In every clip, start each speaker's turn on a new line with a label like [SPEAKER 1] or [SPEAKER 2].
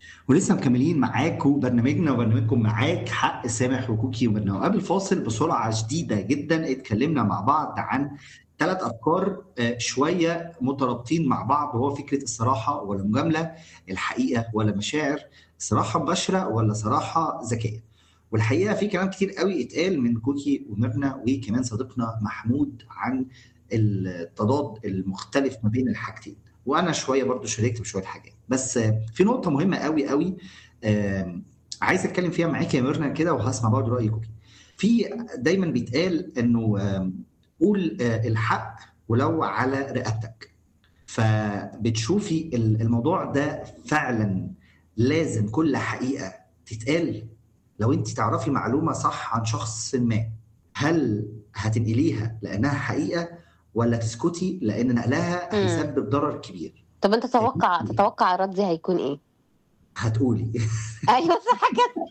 [SPEAKER 1] ولسه مكملين معاكم برنامجنا وبرنامجكم معاك حق سامح وكوكي وبرنامج قبل فاصل بسرعه شديده جدا اتكلمنا مع بعض عن ثلاث افكار آه، شويه مترابطين مع بعض وهو فكره الصراحه ولا المجامله الحقيقه ولا مشاعر صراحه مباشره ولا صراحه ذكيه والحقيقه في كلام كتير قوي اتقال من كوكي وميرنا وكمان صديقنا محمود عن التضاد المختلف ما بين الحاجتين وانا شويه برضو شاركت بشويه حاجات بس في نقطه مهمه قوي قوي عايز اتكلم فيها معاك يا ميرنا كده وهسمع برضو رايك في دايما بيتقال انه قول الحق ولو على رقبتك فبتشوفي الموضوع ده فعلا لازم كل حقيقه تتقال لو انت تعرفي معلومه صح عن شخص ما هل هتنقليها لانها حقيقه ولا تسكتي لان نقلها هيسبب ضرر كبير
[SPEAKER 2] طب انت تتوقع تتوقع ردي هيكون ايه
[SPEAKER 1] هتقولي
[SPEAKER 2] ايوه صح كده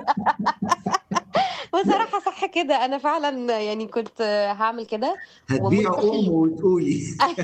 [SPEAKER 2] بصراحة صح كده أنا فعلا يعني كنت هعمل كده
[SPEAKER 1] هتبيع أم وتقولي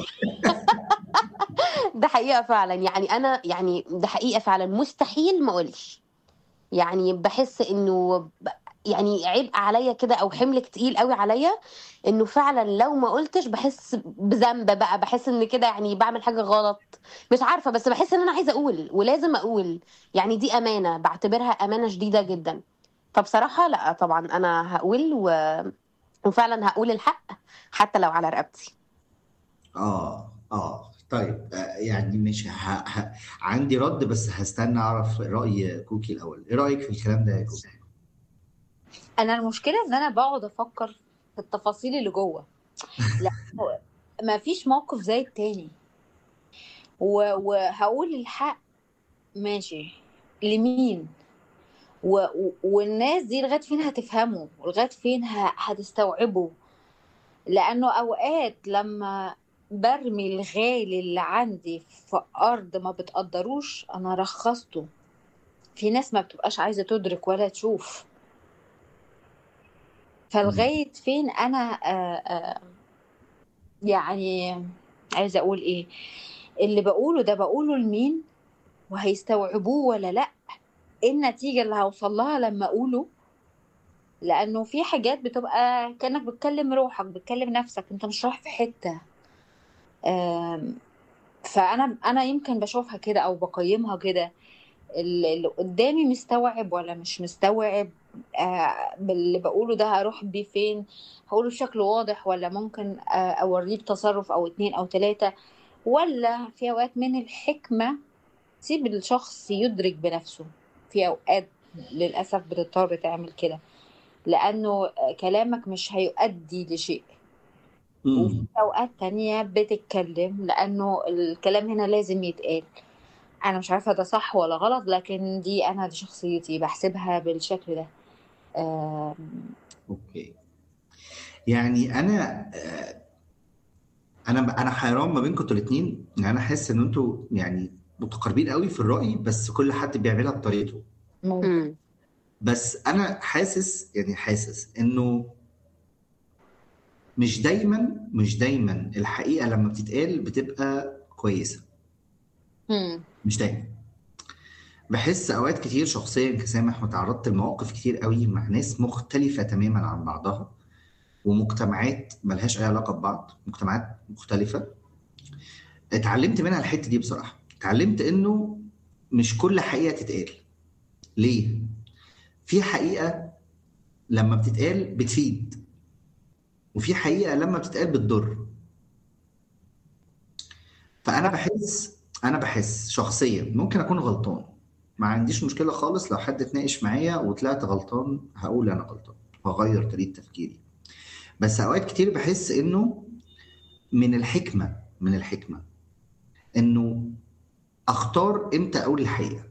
[SPEAKER 2] ده حقيقة فعلا يعني أنا يعني ده حقيقة فعلا مستحيل ما أقولش يعني بحس إنه يعني عبء عليا كده او حمل تقيل قوي عليا انه فعلا لو ما قلتش بحس بذنب بقى بحس ان كده يعني بعمل حاجه غلط مش عارفه بس بحس ان انا عايزه اقول ولازم اقول يعني دي امانه بعتبرها امانه شديده جدا فبصراحه لا طبعا انا هقول و... وفعلا هقول الحق حتى لو على رقبتي
[SPEAKER 1] اه اه طيب يعني مش ه... ه... عندي رد بس هستنى اعرف راي كوكي الاول ايه رايك في الكلام ده يا كوكي
[SPEAKER 3] انا المشكله ان انا بقعد افكر في التفاصيل اللي جوه لا ما فيش موقف زي التاني وهقول الحق ماشي لمين و... والناس دي لغايه فين هتفهمه ولغايه فين ه... هتستوعبه لانه اوقات لما برمي الغالي اللي عندي في ارض ما بتقدروش انا رخصته في ناس ما بتبقاش عايزه تدرك ولا تشوف فلغايه فين انا آآ آآ يعني عايزه اقول ايه اللي بقوله ده بقوله لمين وهيستوعبوه ولا لا ايه النتيجه اللي هوصل لها لما اقوله لانه في حاجات بتبقى كانك بتكلم روحك بتكلم نفسك انت مش رايح في حته فانا انا يمكن بشوفها كده او بقيمها كده اللي قدامي مستوعب ولا مش مستوعب آه باللي بقوله ده هروح بيه فين هقوله بشكل واضح ولا ممكن آه اوريه بتصرف او اتنين او تلاتة ولا في اوقات من الحكمة تسيب الشخص يدرك بنفسه في اوقات للاسف بتضطر تعمل كده لانه كلامك مش هيؤدي لشيء وفي اوقات تانية بتتكلم لانه الكلام هنا لازم يتقال انا مش عارفه ده صح ولا غلط لكن دي انا دي شخصيتي بحسبها بالشكل ده
[SPEAKER 1] اوكي يعني انا انا انا حيران ما بينكم انتوا الاثنين يعني انا حاسس ان انتوا يعني متقاربين قوي في الراي بس كل حد بيعملها بطريقته
[SPEAKER 2] مم.
[SPEAKER 1] بس انا حاسس يعني حاسس انه مش دايما مش دايما الحقيقه لما بتتقال بتبقى كويسه
[SPEAKER 3] مم.
[SPEAKER 1] مش دايما بحس اوقات كتير شخصيا كسامح وتعرضت لمواقف كتير قوي مع ناس مختلفه تماما عن بعضها ومجتمعات ملهاش اي علاقه ببعض مجتمعات مختلفه اتعلمت منها الحته دي بصراحه اتعلمت انه مش كل حقيقه تتقال ليه في حقيقه لما بتتقال بتفيد وفي حقيقه لما بتتقال بتضر فانا بحس انا بحس شخصيا ممكن اكون غلطان ما عنديش مشكله خالص لو حد اتناقش معايا وطلعت غلطان هقول انا غلطان هغير طريقه تفكيري بس اوقات كتير بحس انه من الحكمه من الحكمه انه اختار امتى اقول الحقيقه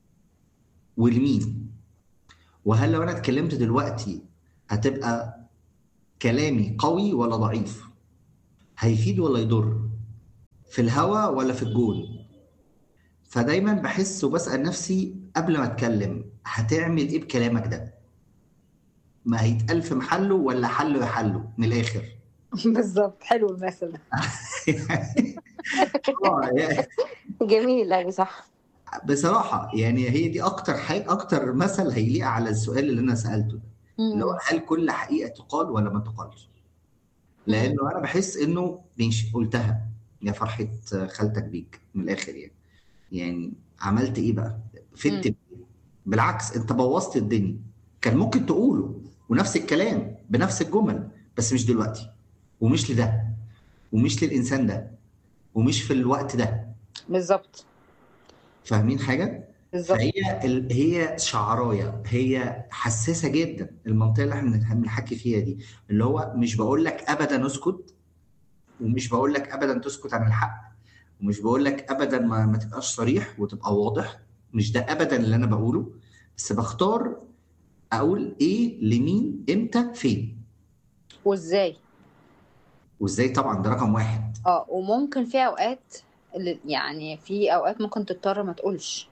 [SPEAKER 1] ولمين وهل لو انا اتكلمت دلوقتي هتبقى كلامي قوي ولا ضعيف هيفيد ولا يضر في الهوا ولا في الجون فدايما بحس وبسأل نفسي قبل ما اتكلم هتعمل ايه بكلامك ده ما هيتقال في محله ولا حله يحله من الاخر
[SPEAKER 3] بالظبط حلو المثل
[SPEAKER 1] اه يعني
[SPEAKER 2] جميل أوي صح
[SPEAKER 1] بصراحه يعني هي دي اكتر حاجه اكتر مثل هيليق على السؤال اللي انا سالته ده اللي هو
[SPEAKER 3] مم.
[SPEAKER 1] هل كل حقيقه تقال ولا ما تقالش لانه انا بحس انه ماشي قلتها يا فرحه خالتك بيك من الاخر يعني يعني عملت ايه بقى فدت
[SPEAKER 3] مم.
[SPEAKER 1] بإيه؟ بالعكس انت بوظت الدنيا كان ممكن تقوله ونفس الكلام بنفس الجمل بس مش دلوقتي ومش لده ومش للانسان ده ومش في الوقت ده
[SPEAKER 3] بالظبط
[SPEAKER 1] فاهمين حاجه
[SPEAKER 3] بالظبط
[SPEAKER 1] فهي ال... هي شعرايه هي حساسه جدا المنطقه اللي احنا بنحكي فيها دي اللي هو مش بقول لك ابدا اسكت ومش بقول لك ابدا تسكت عن الحق ومش بقول لك ابدا ما, ما تبقاش صريح وتبقى واضح مش ده ابدا اللي انا بقوله بس بختار اقول ايه لمين امتى فين
[SPEAKER 3] وازاي
[SPEAKER 1] وازاي طبعا ده رقم واحد
[SPEAKER 3] اه وممكن في اوقات اللي- يعني في اوقات ممكن تضطر ما تقولش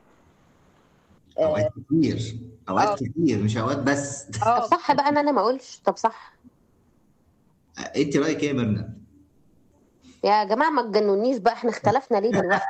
[SPEAKER 3] اه
[SPEAKER 1] اوقات كتير
[SPEAKER 3] اه
[SPEAKER 1] اوقات كتير مش اوقات بس
[SPEAKER 2] طب
[SPEAKER 3] آه،
[SPEAKER 2] صح بقى ان انا ما اقولش طب صح
[SPEAKER 1] انت رايك ايه يا ميرنا؟
[SPEAKER 2] يا جماعه ما تجنونيش بقى احنا اختلفنا ليه دلوقتي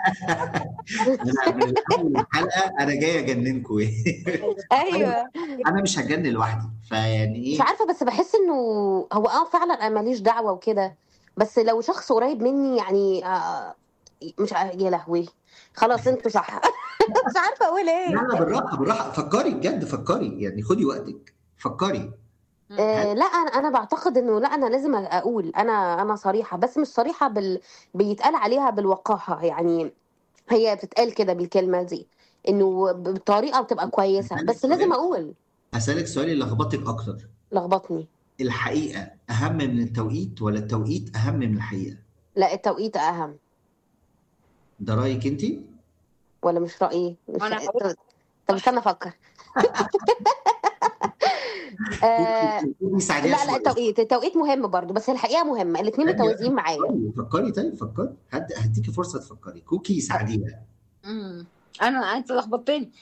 [SPEAKER 1] انا من اول الحلقه انا جاي اجننكم
[SPEAKER 2] ايوه
[SPEAKER 1] انا مش هجنن لوحدي فيعني
[SPEAKER 2] مش
[SPEAKER 1] ايه
[SPEAKER 2] عارفه بس بحس انه هو اه فعلا انا ماليش دعوه وكده بس لو شخص قريب مني يعني آه مش ع- يا لهوي خلاص انتوا صح مش عارفه اقول
[SPEAKER 1] لا
[SPEAKER 2] ايه
[SPEAKER 1] لا بالراحه بالراحه فكري بجد فكري يعني خدي وقتك فكري
[SPEAKER 2] آه لا انا انا بعتقد انه لا انا لازم اقول انا انا صريحه بس مش صريحه بال بيتقال عليها بالوقاحه يعني هي بتتقال كده بالكلمه دي انه بطريقه بتبقى كويسه
[SPEAKER 1] هسألك
[SPEAKER 2] بس لازم
[SPEAKER 1] سؤال
[SPEAKER 2] اقول
[SPEAKER 1] هسألك سؤال اللي لخبطك اكتر
[SPEAKER 2] لخبطني
[SPEAKER 1] الحقيقه اهم من التوقيت ولا التوقيت اهم من الحقيقه
[SPEAKER 2] لا التوقيت اهم
[SPEAKER 1] ده رايك انت
[SPEAKER 2] ولا مش رايي مش
[SPEAKER 3] انا هقول
[SPEAKER 2] طب استنى افكر آه
[SPEAKER 1] ساعديها
[SPEAKER 2] لا لا
[SPEAKER 1] شويه
[SPEAKER 2] التوقيت التوقيت مهم برضو بس الحقيقه مهمه الاثنين
[SPEAKER 1] ثانية
[SPEAKER 2] متوازيين معايا
[SPEAKER 1] فكري فكري طيب فكري هد- هديكي فرصه تفكري كوكي ساعديها
[SPEAKER 3] مم. انا انت لخبطتني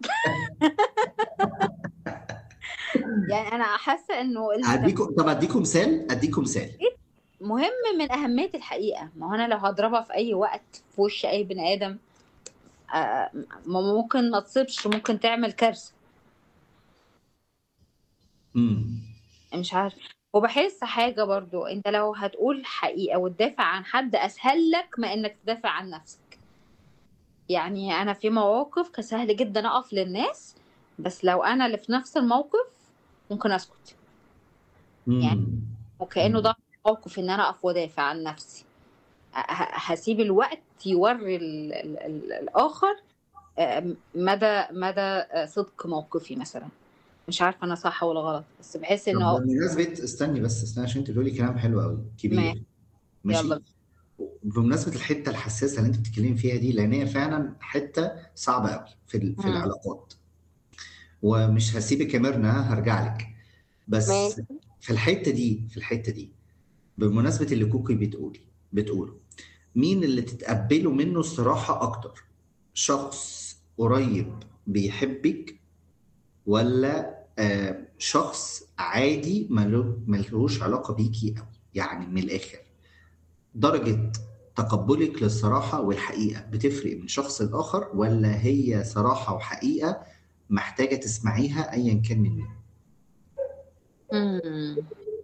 [SPEAKER 3] يعني انا حاسه انه الت-
[SPEAKER 1] هديكم طب اديكم مثال اديكم مثال
[SPEAKER 3] مهم من اهميه الحقيقه ما هو انا لو هضربها في اي وقت في وش اي بني ادم آه، ما ممكن ما تصيبش ممكن تعمل كارثه
[SPEAKER 1] امم
[SPEAKER 3] مش عارف وبحس حاجه برضو انت لو هتقول حقيقه وتدافع عن حد اسهل لك ما انك تدافع عن نفسك يعني انا في مواقف كان سهل جدا اقف للناس بس لو انا اللي في نفس الموقف ممكن اسكت يعني وكانه ضعف موقف ان انا اقف وادافع عن نفسي ه- هسيب الوقت يوري ال ال ال الاخر آه، مدى مدى آه، صدق موقفي مثلا مش عارفه انا صح ولا غلط بس بحس
[SPEAKER 1] طب
[SPEAKER 3] انه
[SPEAKER 1] بمناسبة استني بس استني عشان انت بتقولي كلام حلو قوي كبير
[SPEAKER 3] ماشي.
[SPEAKER 1] ماشي
[SPEAKER 3] يلا.
[SPEAKER 1] بمناسبة الحتة الحساسة اللي انت بتتكلمي فيها دي لان هي فعلا حتة صعبة قوي في ال- في
[SPEAKER 3] مم.
[SPEAKER 1] العلاقات ومش هسيبك يا ميرنا هرجع لك بس
[SPEAKER 2] ماشي.
[SPEAKER 1] في الحتة دي في الحتة دي بمناسبة اللي كوكي بتقولي بتقوله مين اللي تتقبله منه الصراحة أكتر شخص قريب بيحبك ولا آه شخص عادي ملو- ملهوش علاقة بيكي قوي يعني من الآخر درجة تقبلك للصراحة والحقيقة بتفرق من شخص لآخر ولا هي صراحة وحقيقة محتاجة تسمعيها أيا كان من مين
[SPEAKER 3] مم.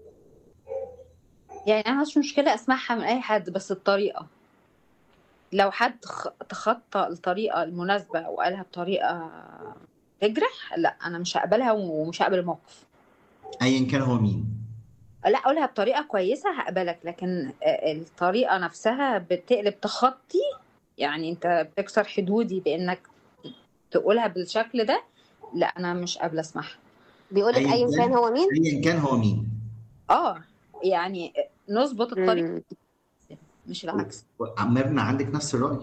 [SPEAKER 3] يعني انا مش مشكله اسمعها من اي حد بس الطريقه لو حد خ- تخطى الطريقه المناسبه وقالها بطريقه تجرح لا انا مش هقبلها ومش هقبل الموقف
[SPEAKER 1] أيا كان هو مين
[SPEAKER 3] لا اقولها بطريقه كويسه هقبلك لكن آه، الطريقه نفسها بتقلب تخطي يعني انت بتكسر حدودي بانك تقولها بالشكل ده لا انا مش قابله اسمعها
[SPEAKER 2] بيقول لك
[SPEAKER 1] أيا
[SPEAKER 2] ايا
[SPEAKER 1] كان
[SPEAKER 2] كان هو مين
[SPEAKER 1] أيا كان هو مين
[SPEAKER 3] اه يعني نظبط الطريقه
[SPEAKER 2] مم.
[SPEAKER 3] مش العكس
[SPEAKER 1] ميرنا عندك نفس الرأي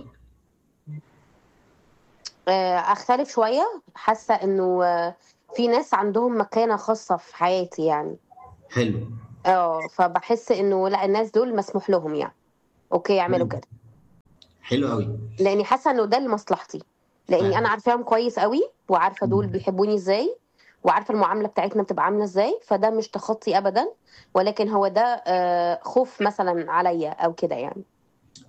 [SPEAKER 2] آه، اختلف شويه حاسه انه آه، في ناس عندهم مكانه خاصه في حياتي يعني
[SPEAKER 1] حلو
[SPEAKER 2] اه فبحس انه لا الناس دول مسموح لهم يعني اوكي يعملوا
[SPEAKER 1] مم.
[SPEAKER 2] كده
[SPEAKER 1] حلو قوي
[SPEAKER 2] لاني حاسه انه ده لمصلحتي لاني
[SPEAKER 1] فاهم.
[SPEAKER 2] انا عارفاهم كويس قوي وعارفه دول
[SPEAKER 1] مم.
[SPEAKER 2] بيحبوني ازاي وعارفه المعامله بتاعتنا بتبقى عامله ازاي فده مش تخطي ابدا ولكن هو ده آه، خوف مثلا عليا او كده يعني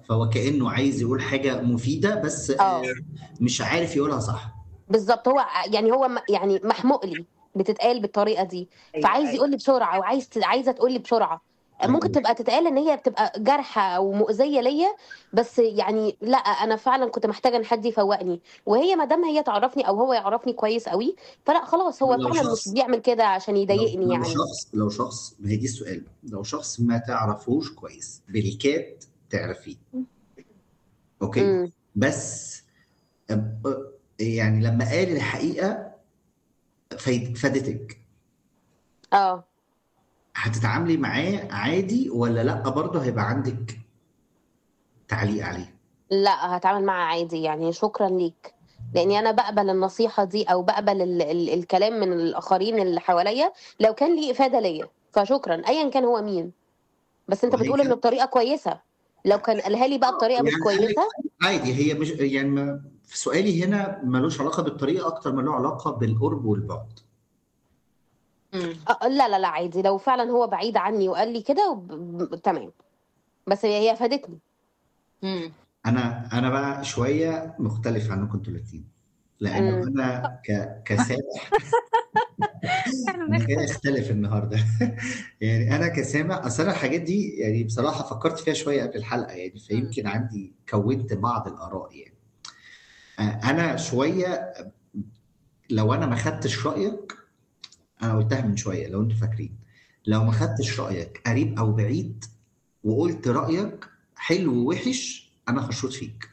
[SPEAKER 1] فهو كانه عايز يقول حاجه مفيده بس
[SPEAKER 2] اه
[SPEAKER 1] آه، مش عارف يقولها صح
[SPEAKER 2] بالظبط هو يعني هو م- يعني محموق لي بتتقال بالطريقه دي
[SPEAKER 3] ايوه
[SPEAKER 2] فعايز
[SPEAKER 3] ايوه
[SPEAKER 2] يقول لي بسرعه وعايز ت- عايزه تقول لي بسرعه ممكن
[SPEAKER 1] ايوه
[SPEAKER 2] تبقى تتقال ان هي بتبقى جارحه او مؤذيه ليا بس يعني لا انا فعلا كنت محتاجه ان حد يفوقني وهي ما دام هي تعرفني او هو يعرفني كويس قوي فلا خلاص هو
[SPEAKER 1] لو
[SPEAKER 2] فعلا مش
[SPEAKER 1] شخص
[SPEAKER 2] بيعمل كده عشان
[SPEAKER 1] لو
[SPEAKER 2] يضايقني
[SPEAKER 1] لو
[SPEAKER 2] يعني
[SPEAKER 1] شخص لو شخص ما هي دي السؤال لو شخص ما تعرفوش كويس بالكاد تعرفيه اوكي
[SPEAKER 2] امم
[SPEAKER 1] بس أم- أ- يعني لما قال الحقيقه فايد- فادتك
[SPEAKER 2] اه
[SPEAKER 1] هتتعاملي معاه عادي ولا لا برضه هيبقى عندك تعليق عليه
[SPEAKER 2] لا هتعامل معاه عادي يعني شكرا ليك لاني انا بقبل النصيحه دي او بقبل ال ال الكلام من الاخرين اللي حواليا لو كان ليه افاده ليا فشكرا ايا كان هو مين بس انت
[SPEAKER 1] وهي
[SPEAKER 2] بتقول انه بطريقه كويسه لو كان قالها لي بقى بطريقه مش
[SPEAKER 1] يعني قال لك
[SPEAKER 2] كويسه
[SPEAKER 1] عادي هي مش يعني ما في سؤالي هنا ملوش علاقه بالطريقه اكتر ما له علاقه بالقرب والبعد
[SPEAKER 3] مم.
[SPEAKER 2] آه، لا لا لا عادي لو فعلا هو بعيد عني وقال لي كده وب- ب- تمام بس هي هي فادتني
[SPEAKER 3] مم.
[SPEAKER 1] انا انا بقى شويه مختلف عنكم انتوا الاثنين لانه
[SPEAKER 2] امم
[SPEAKER 1] انا ك كسامح
[SPEAKER 3] احنا
[SPEAKER 1] انا جاي
[SPEAKER 3] نختلف
[SPEAKER 1] اختلف النهارده يعني انا كسامع اصل انا الحاجات دي يعني بصراحه فكرت فيها شويه قبل الحلقه يعني
[SPEAKER 3] مم.
[SPEAKER 1] فيمكن عندي كونت بعض الاراء يعني آه، انا شويه لو انا ما خدتش رايك انا قلتها من شويه لو انتوا فاكرين لو ما خدتش رايك قريب او بعيد وقلت رايك حلو ووحش انا هشوط فيك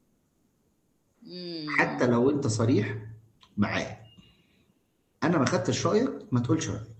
[SPEAKER 1] حتى
[SPEAKER 3] مم.
[SPEAKER 1] لو انت صريح معايا انا ما خدتش رايك ما تقولش رايك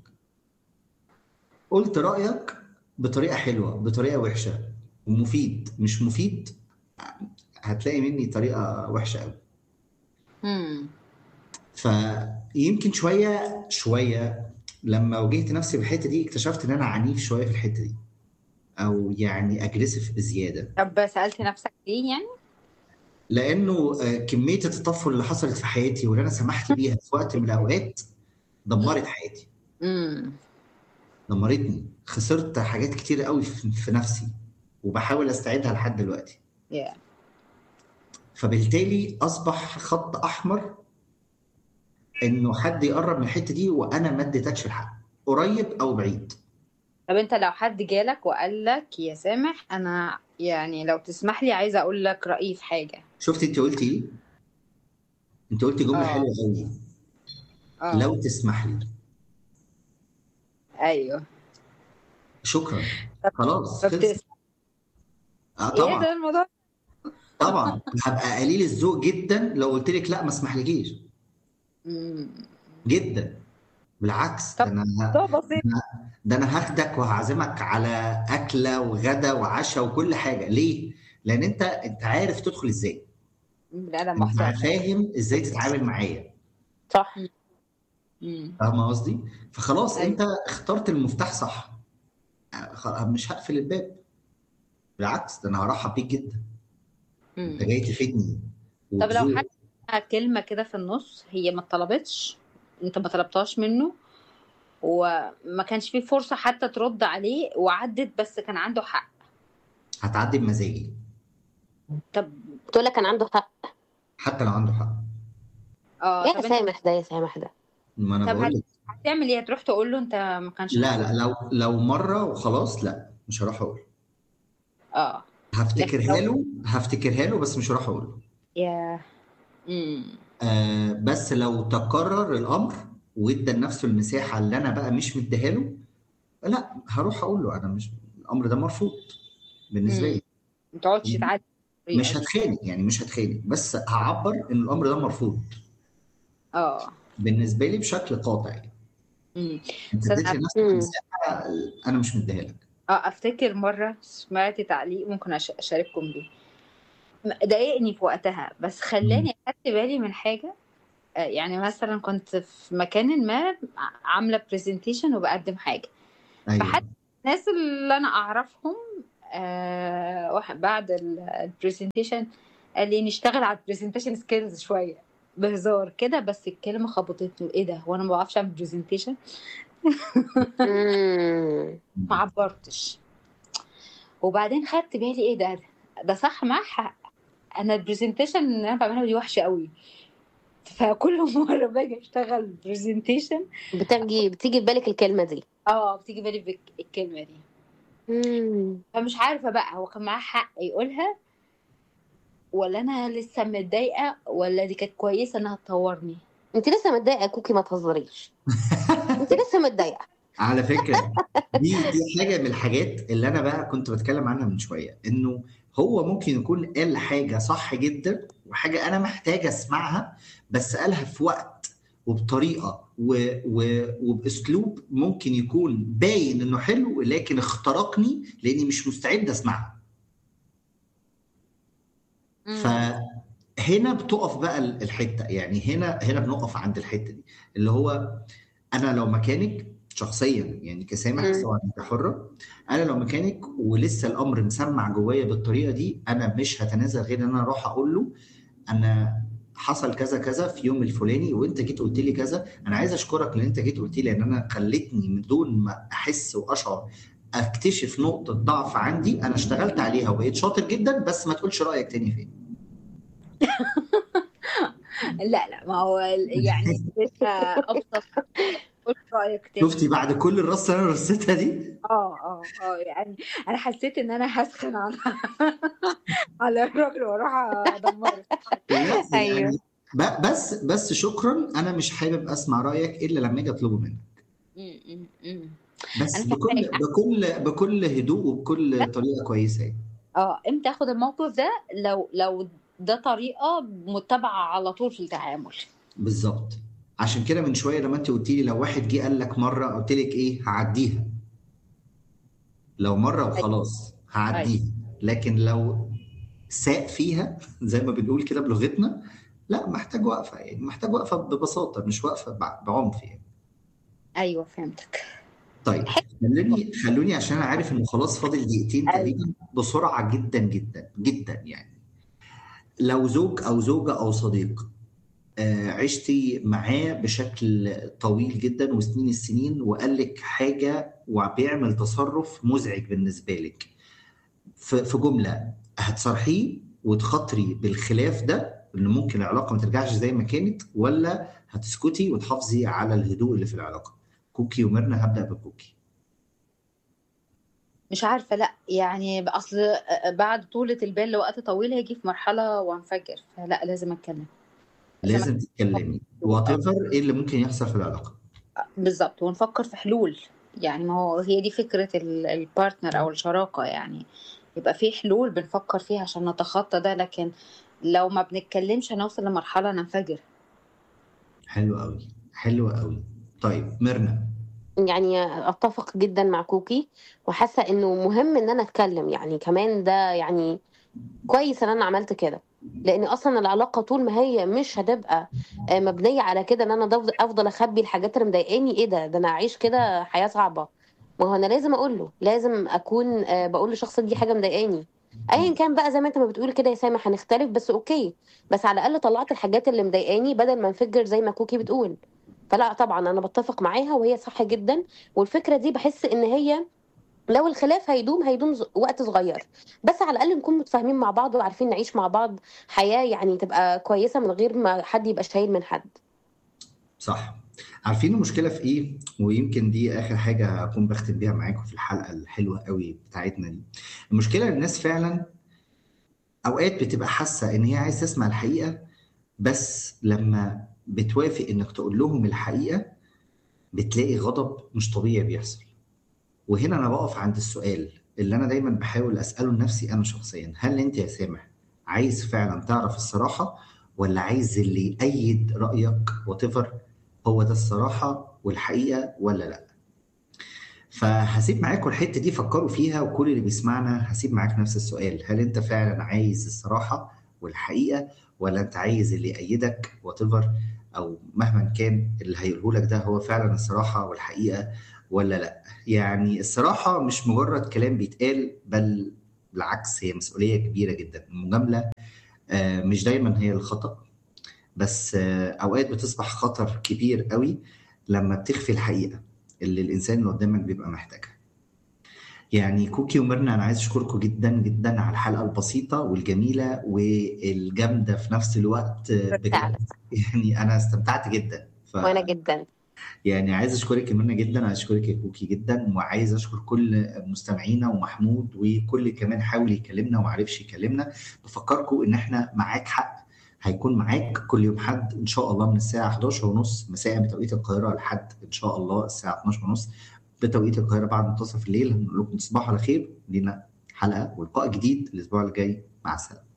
[SPEAKER 1] قلت رايك بطريقه حلوه بطريقه وحشه ومفيد مش مفيد هتلاقي مني طريقه وحشه قوي
[SPEAKER 3] مم.
[SPEAKER 1] فيمكن شويه شويه لما واجهت نفسي بالحته دي اكتشفت ان انا عنيف شويه في الحته دي او يعني اجريسيف بزياده
[SPEAKER 3] طب سألت نفسك ليه يعني؟
[SPEAKER 1] لانه آه، كميه التطفل اللي حصلت في حياتي واللي انا سمحت بيها في وقت من الاوقات دمرت حياتي
[SPEAKER 3] مم.
[SPEAKER 1] دمرتني خسرت حاجات كتير قوي في في نفسي وبحاول استعيدها لحد دلوقتي
[SPEAKER 3] yeah.
[SPEAKER 1] فبالتالي اصبح خط احمر انه حد يقرب من الحته دي وانا ما اديتكش الحق قريب او بعيد
[SPEAKER 3] طب انت لو حد جالك وقال لك يا سامح انا يعني لو تسمح لي عايزه اقول لك رأيي في حاجه
[SPEAKER 1] شفت انت قلتي ايه انت قلتي جمله
[SPEAKER 3] اه
[SPEAKER 1] حلوه قوي
[SPEAKER 3] اه
[SPEAKER 1] لو تسمح لي
[SPEAKER 3] ايوه
[SPEAKER 1] شكرا
[SPEAKER 3] طب
[SPEAKER 1] خلاص
[SPEAKER 3] طب
[SPEAKER 1] خلص
[SPEAKER 3] تس...
[SPEAKER 1] اه
[SPEAKER 3] ايه
[SPEAKER 1] طبعا
[SPEAKER 3] ده الموضوع
[SPEAKER 1] طبعا هبقى قليل الذوق جدا لو قلت لك لا ما اسمحلكيش
[SPEAKER 3] مم.
[SPEAKER 1] جدا بالعكس ده
[SPEAKER 3] طب
[SPEAKER 1] انا
[SPEAKER 3] موضوع بسيط
[SPEAKER 1] ده انا هاخدك وهعزمك على اكله وغدا وعشاء وكل حاجه ليه؟ لان انت انت عارف تدخل ازاي
[SPEAKER 3] بني ادم
[SPEAKER 1] انت
[SPEAKER 3] محترم
[SPEAKER 1] فاهم ازاي تتعامل معايا
[SPEAKER 2] صح
[SPEAKER 3] مم.
[SPEAKER 1] فاهمه قصدي؟ فخلاص
[SPEAKER 3] ايوه
[SPEAKER 1] انت اخترت المفتاح صح خ- مش هقفل الباب بالعكس ده انا هرحب بيك جدا انت
[SPEAKER 3] مم.
[SPEAKER 1] جاي تفيدني
[SPEAKER 3] طب لو
[SPEAKER 1] وبذوق
[SPEAKER 3] حد كلمه كده في النص هي ما اتطلبتش انت ما طلبتهاش منه وما كانش فيه فرصه حتى ترد عليه وعدت بس كان عنده حق
[SPEAKER 1] هتعدي بمزاجي
[SPEAKER 3] طب
[SPEAKER 2] تقول لك كان عنده حق
[SPEAKER 1] حتى لو عنده حق
[SPEAKER 3] اه
[SPEAKER 2] ايه
[SPEAKER 3] طب
[SPEAKER 2] يا
[SPEAKER 3] انت
[SPEAKER 2] سامح ده يا سامح ده
[SPEAKER 1] ما انا
[SPEAKER 3] طب
[SPEAKER 1] بقول
[SPEAKER 3] هت...
[SPEAKER 1] لك
[SPEAKER 3] هتعمل ايه هتروح تقول له انت ما كانش
[SPEAKER 1] لا
[SPEAKER 3] المفروض
[SPEAKER 1] لا لو لو مره وخلاص لا مش هروح اقول
[SPEAKER 3] اه لكن
[SPEAKER 1] هفتكرها
[SPEAKER 3] لو
[SPEAKER 1] له هفتكرها له بس مش هروح اقول له
[SPEAKER 3] يا امم
[SPEAKER 1] آه بس لو تكرر الامر وادى لنفسه المساحه اللي انا بقى مش مديها له لا هروح اقول له انا مش الامر ده مرفوض بالنسبه
[SPEAKER 3] امم
[SPEAKER 1] لي
[SPEAKER 3] ما تقعدش تعدي
[SPEAKER 1] مش
[SPEAKER 3] الطريقه دي
[SPEAKER 1] هتخانق يعني مش هتخانق بس هعبر ان الامر ده مرفوض
[SPEAKER 3] اه
[SPEAKER 1] بالنسبه لي بشكل قاطع يعني
[SPEAKER 3] امم
[SPEAKER 1] انت
[SPEAKER 3] بس
[SPEAKER 1] اديت
[SPEAKER 3] انا
[SPEAKER 1] لنفسك
[SPEAKER 2] امم
[SPEAKER 1] مساحه انا مش مديها لك
[SPEAKER 3] اه افتكر مره سمعت تعليق ممكن أش- اشارككم بيه م- ضايقني في وقتها بس
[SPEAKER 1] مم.
[SPEAKER 3] خلاني اخدت بالي من حاجه آه، يعني مثلا كنت في مكان ما ع- عامله برزنتيشن وبقدم حاجه
[SPEAKER 1] ايوه
[SPEAKER 3] فحد الناس اللي انا اعرفهم آه واحد بعد البرزنتيشن قال لي نشتغل على البرزنتيشن سكيلز شويه بهزار كده بس الكلمه خبطتني ايه ده وانا ما بعرفش اعمل برزنتيشن
[SPEAKER 2] امم
[SPEAKER 3] ما عبرتش وبعدين خدت بالي ايه ده ده صح معاه حق انا البرزنتيشن اللي انا بعملها دي وحشه قوي فكل مره باجي اشتغل برزنتيشن
[SPEAKER 2] بتيجي بتيجي في بالك الكلمه دي
[SPEAKER 3] اه بتيجي بالي بك- الكلمه دي
[SPEAKER 2] مم.
[SPEAKER 3] فمش عارفه بقى هو كان معاه حق يقولها ولا انا لسه متضايقه ولا دي كانت كويسه انها تطورني
[SPEAKER 2] انت لسه متضايقه يا كوكي ما تهزريش انت لسه متضايقه
[SPEAKER 1] على فكره دي دي حاجه من الحاجات اللي انا بقى كنت بتكلم عنها من شويه انه هو ممكن يكون قال حاجه صح جدا وحاجه انا محتاج اسمعها بس قالها في وقت وبطريقه و... و... وباسلوب ممكن يكون باين انه حلو لكن اخترقني لاني مش مستعد اسمعها فهنا بتقف بقى الحته يعني هنا هنا بنقف عند الحته دي اللي هو انا لو مكانك شخصيا يعني كسامح
[SPEAKER 2] مم.
[SPEAKER 1] سواء انت حره انا لو مكانك ولسه الامر مسمع جوايا بالطريقه دي انا مش هتنازل غير ان انا اروح اقول له انا حصل كذا كذا في يوم الفلاني وانت جيت قلت لي كذا انا عايز اشكرك لان انت جيت قلت لي لان انا خلتني من دون ما احس واشعر اكتشف نقطه ضعف عندي انا اشتغلت عليها وبقيت شاطر جدا بس ما تقولش رايك تاني فين
[SPEAKER 3] لا لا ما هو ال- يعني لسه ابسط قول رايك تاني
[SPEAKER 1] شفتي بعد كل الرصه اللي انا رصيتها دي
[SPEAKER 3] اه اه اه يعني انا حسيت ان انا هسخن على على الراجل واروح ادمره
[SPEAKER 1] لا،
[SPEAKER 2] أيوه.
[SPEAKER 1] يعني ب- بس بس شكرا انا مش حابب اسمع رايك الا لما اجي اطلبه منك
[SPEAKER 3] م- م- م.
[SPEAKER 1] بس
[SPEAKER 3] أنا
[SPEAKER 1] بكل
[SPEAKER 3] فاهماك.
[SPEAKER 1] بكل بكل هدوء وبكل طريقه كويسه يعني
[SPEAKER 3] اه امتى اخد الموقف ده لو لو ده طريقه متبعه على طول في التعامل
[SPEAKER 1] بالظبط عشان كده من شويه لما انت قلت لي لو واحد جه قال لك مره قلت لك ايه هعديها لو مره وخلاص هعديها لكن لو ساق فيها زي ما بنقول كده بلغتنا لا محتاج وقفه يعني محتاج وقفه ببساطه مش وقفه بع- بعنف يعني
[SPEAKER 3] ايوه فهمتك
[SPEAKER 1] طيب خلوني خلوني عشان انا عارف انه خلاص فاضل دقيقتين
[SPEAKER 3] أيوة.
[SPEAKER 1] تقريبا بسرعه جدا جدا جدا يعني لو زوج او زوجه او صديق آه، عشتي معاه بشكل طويل جدا وسنين السنين وقال لك حاجه وبيعمل تصرف مزعج بالنسبه لك في في جمله هتصرحيه وتخاطري بالخلاف ده ان ممكن العلاقه ما ترجعش زي ما كانت ولا هتسكتي وتحافظي على الهدوء اللي في العلاقه كوكي وميرنا هبدا بكوكي
[SPEAKER 3] مش عارفه لا يعني اصل بعد طولة البال لوقت طويل هيجي في مرحله وانفجر فلا لازم اتكلم
[SPEAKER 1] لازم تتكلمي وات ايه اللي ممكن يحصل في العلاقه
[SPEAKER 3] بالظبط ونفكر في حلول يعني ما هو هي دي فكرة ال- البارتنر أو الشراكة يعني يبقى في حلول بنفكر فيها عشان نتخطى ده لكن لو ما بنتكلمش هنوصل لمرحلة ننفجر
[SPEAKER 1] حلو قوي حلو قوي طيب ميرنا
[SPEAKER 2] يعني اتفق جدا مع كوكي وحاسه انه مهم ان انا اتكلم يعني كمان ده يعني كويس ان انا عملت كده لان اصلا العلاقه طول ما هي مش هتبقى آه، مبنيه على كده ان انا افضل افضل اخبي الحاجات اللي مضايقاني ايه ده ده انا اعيش كده حياه صعبه ما هو انا لازم اقول له لازم اكون آه، بقول للشخص دي حاجه مضايقاني ايا كان بقى زي ما انت ما بتقول كده يا سامح هنختلف بس اوكي بس على الاقل طلعت الحاجات اللي مضايقاني بدل ما انفجر زي ما كوكي بتقول فلا طبعا انا بتفق معاها وهي صح جدا والفكره دي بحس ان هي لو الخلاف هيدوم هيدوم ز- وقت صغير بس على الاقل نكون متفاهمين مع بعض وعارفين نعيش مع بعض حياه يعني تبقى كويسه من غير ما حد يبقى شايل من حد
[SPEAKER 1] صح عارفين المشكله في ايه ويمكن دي اخر حاجه هكون بختم بيها معاكم في الحلقه الحلوه قوي بتاعتنا دي المشكله إن الناس فعلا اوقات بتبقى حاسه ان هي عايز تسمع الحقيقه بس لما بتوافق انك تقول لهم الحقيقه بتلاقي غضب مش طبيعي بيحصل وهنا انا بقف عند السؤال اللي انا دايما بحاول اساله لنفسي انا شخصيا هل انت يا سامح عايز فعلا تعرف الصراحه ولا عايز اللي يأيد رايك وتفر هو ده الصراحه والحقيقه ولا لا فهسيب معاكم الحته دي فكروا فيها وكل اللي بيسمعنا هسيب معاك نفس السؤال هل انت فعلا عايز الصراحه والحقيقه ولا انت عايز اللي يأيدك وتفر او مهما كان اللي هيقوله لك ده هو فعلا الصراحه والحقيقه ولا لا يعني الصراحه مش مجرد كلام بيتقال بل بالعكس هي مسؤوليه كبيره جدا المجامله آه، مش دايما هي الخطأ بس آه، اوقات بتصبح خطر كبير قوي لما بتخفي الحقيقه اللي الانسان اللي قدامك بيبقى محتاجها يعني كوكي وميرنا انا عايز اشكركم جدا جدا على الحلقه البسيطه والجميله والجامده في نفس الوقت بجد
[SPEAKER 2] فعلا
[SPEAKER 1] يعني انا استمتعت جدا ف
[SPEAKER 2] وانا جدا
[SPEAKER 1] يعني عايز اشكرك يا منى جدا عايز اشكرك يا كوكي جدا وعايز اشكر كل مستمعينا ومحمود وكل كمان حاول يكلمنا وما عرفش يكلمنا بفكركم ان احنا معاك حق هيكون معاك كل يوم حد ان شاء الله من الساعه 11 ونص مساء بتوقيت القاهره لحد ان شاء الله الساعه 12 ونص بتوقيت القاهره بعد منتصف الليل هنقول لكم تصبحوا على خير لينا حلقه ولقاء جديد الاسبوع الجاي مع السلامه